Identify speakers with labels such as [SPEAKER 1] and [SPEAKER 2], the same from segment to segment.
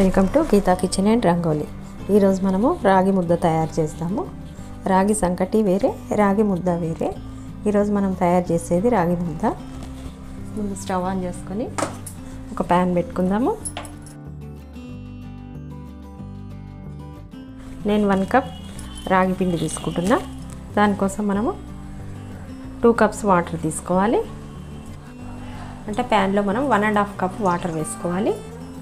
[SPEAKER 1] welcome to Geetha kitchen and rangoli ఈరోజు మనము రాగి ముద్ద తయారు చేస్తాము రాగి సంకటి వేరే రాగి ముద్ద వేరే ఈరోజు మనం తయారు చేసేది రాగి ముద్ద ముందు స్టవ్ ఆన్ చేసుకొని ఒక ప్యాన్ పెట్టుకుందాము నేను వన్ కప్ రాగి పిండి తీసుకుంటున్నా దానికోసం మనము టూ కప్స్ వాటర్ తీసుకోవాలి అంటే ప్యాన్లో మనం one and half cup water వేసుకోవాలి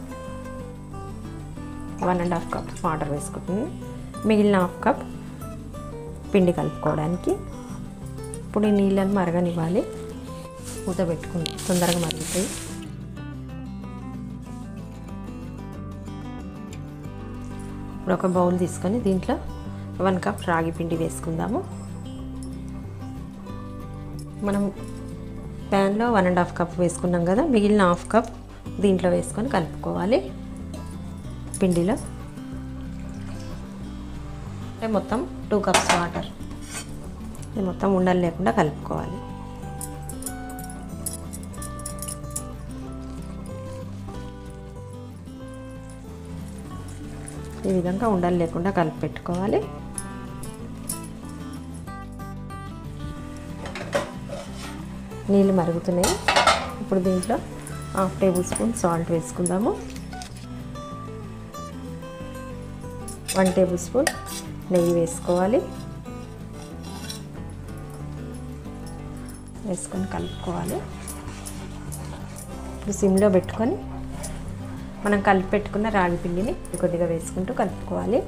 [SPEAKER 1] one and half cup water వేసుకుంటుంది మిగిలిన హాఫ్ కప్ పిండి కలుపుకోవడానికి ఇప్పుడు ఈ నీళ్ళని మరగనివ్వాలి మూత పెట్టుకుని తొందరగా మరుగుతాయి ఇప్పుడు ఒక బౌల్ తీసుకొని దీంట్లో వన్ కప్ రాగి పిండి వేసుకుందాము మనం ప్యాన్లో వన్ అండ్ హాఫ్ కప్ వేసుకున్నాం కదా మిగిలిన హాఫ్ కప్ దీంట్లో వేసుకొని కలుపుకోవాలి పిండిలో అంటే మొత్తం టూ కప్స్ వాటర్ ఇది మొత్తం ఉండలు లేకుండా కలుపుకోవాలి ఈ విధంగా ఉండలు లేకుండా కలిపి పెట్టుకోవాలి నీళ్ళు మరుగుతున్నాయి ఇప్పుడు దీంట్లో హాఫ్ టేబుల్ స్పూన్ సాల్ట్ వేసుకుందాము వన్ టేబుల్ స్పూన్ నెయ్యి వేసుకోవాలి వేసుకొని కలుపుకోవాలి ఇప్పుడు సిమ్లో పెట్టుకొని మనం కలిపి పెట్టుకున్న రాగి పిండిని కొద్దిగా వేసుకుంటూ కలుపుకోవాలి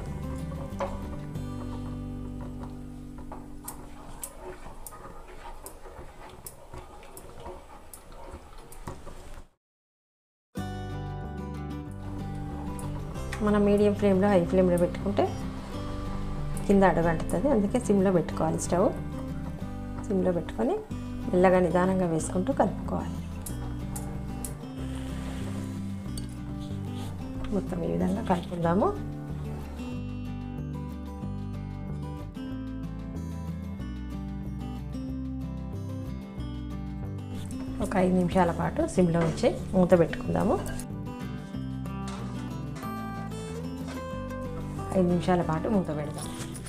[SPEAKER 1] మనం మీడియం ఫ్లేమ్లో హై ఫ్లేమ్లో పెట్టుకుంటే కింద అడుగంటుతుంది అందుకే సిమ్లో పెట్టుకోవాలి స్టవ్ సిమ్లో పెట్టుకొని మెల్లగా నిదానంగా వేసుకుంటూ కలుపుకోవాలి మొత్తం ఈ విధంగా కలుపుకుందాము ఒక ఐదు నిమిషాల పాటు సిమ్లో ఉంచి మూత పెట్టుకుందాము ఐదు నిమిషాల పాటు మూత పెడదాం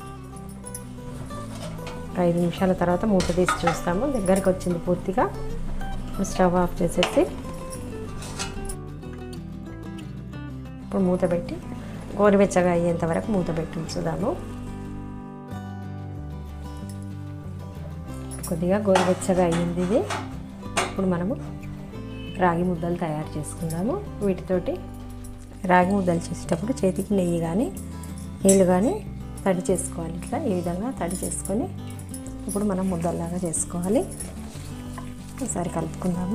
[SPEAKER 1] ఐదు నిమిషాల తర్వాత మూత తీసి చూస్తాము దగ్గరికి వచ్చింది పూర్తిగా స్టవ్ ఆఫ్ చేసేసి ఇప్పుడు మూత పెట్టి గోరువెచ్చగా అయ్యేంత వరకు మూత పెట్టి ఉంచుదాము కొద్దిగా గోరువెచ్చగా అయ్యింది ఇది ఇప్పుడు మనము రాగి ముద్దలు తయారు చేసుకుందాము వీటితోటి రాగి ముద్దలు చేసేటప్పుడు చేతికి నెయ్యి కానీ నీళ్ళు కానీ తడి చేసుకోవాలి ఇట్లా ఈ విధంగా తడి చేసుకొని ఇప్పుడు మనం ముద్దల్లాగా చేసుకోవాలి ఒకసారి కలుపుకుందాము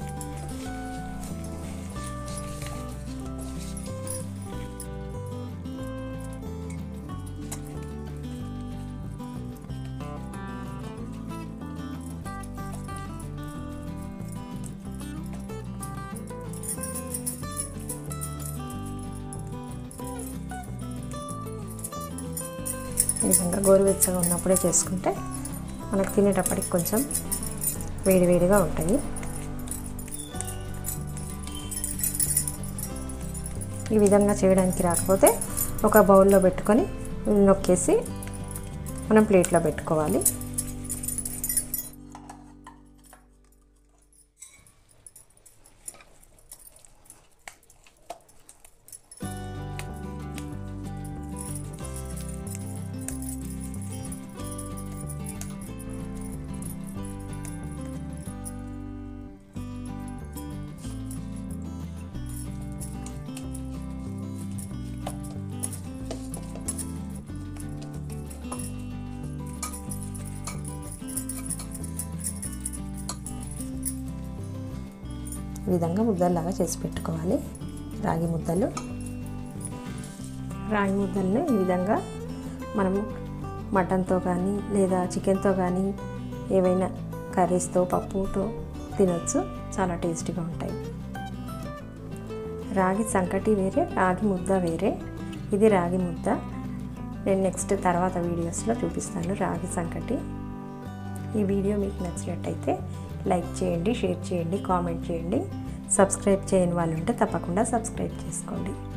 [SPEAKER 1] ఈ విధంగా గోరువెచ్చగా ఉన్నప్పుడే చేసుకుంటే మనకు తినేటప్పటికి కొంచెం వేడివేడిగా ఉంటాయి ఈ విధంగా చేయడానికి రాకపోతే ఒక బౌల్లో పెట్టుకొని నొక్కేసి మనం ప్లేట్లో పెట్టుకోవాలి ఈ విధంగా ముద్దల్లాగా చేసి పెట్టుకోవాలి రాగి ముద్దలు రాగి ముద్దలను ఈ విధంగా మనము మటన్తో కానీ లేదా చికెన్తో కానీ ఏవైనా కర్రీస్తో పప్పుతో తినొచ్చు చాలా టేస్టీగా ఉంటాయి రాగి సంకటి వేరే రాగి ముద్ద వేరే ఇది రాగి ముద్ద నేను నెక్స్ట్ తర్వాత వీడియోస్లో చూపిస్తాను రాగి సంకటి ఈ వీడియో మీకు నచ్చినట్టయితే లైక్ చేయండి షేర్ చేయండి కామెంట్ చేయండి సబ్స్క్రైబ్ చేయని వాళ్ళు ఉంటే తప్పకుండా సబ్స్క్రైబ్ చేసుకోండి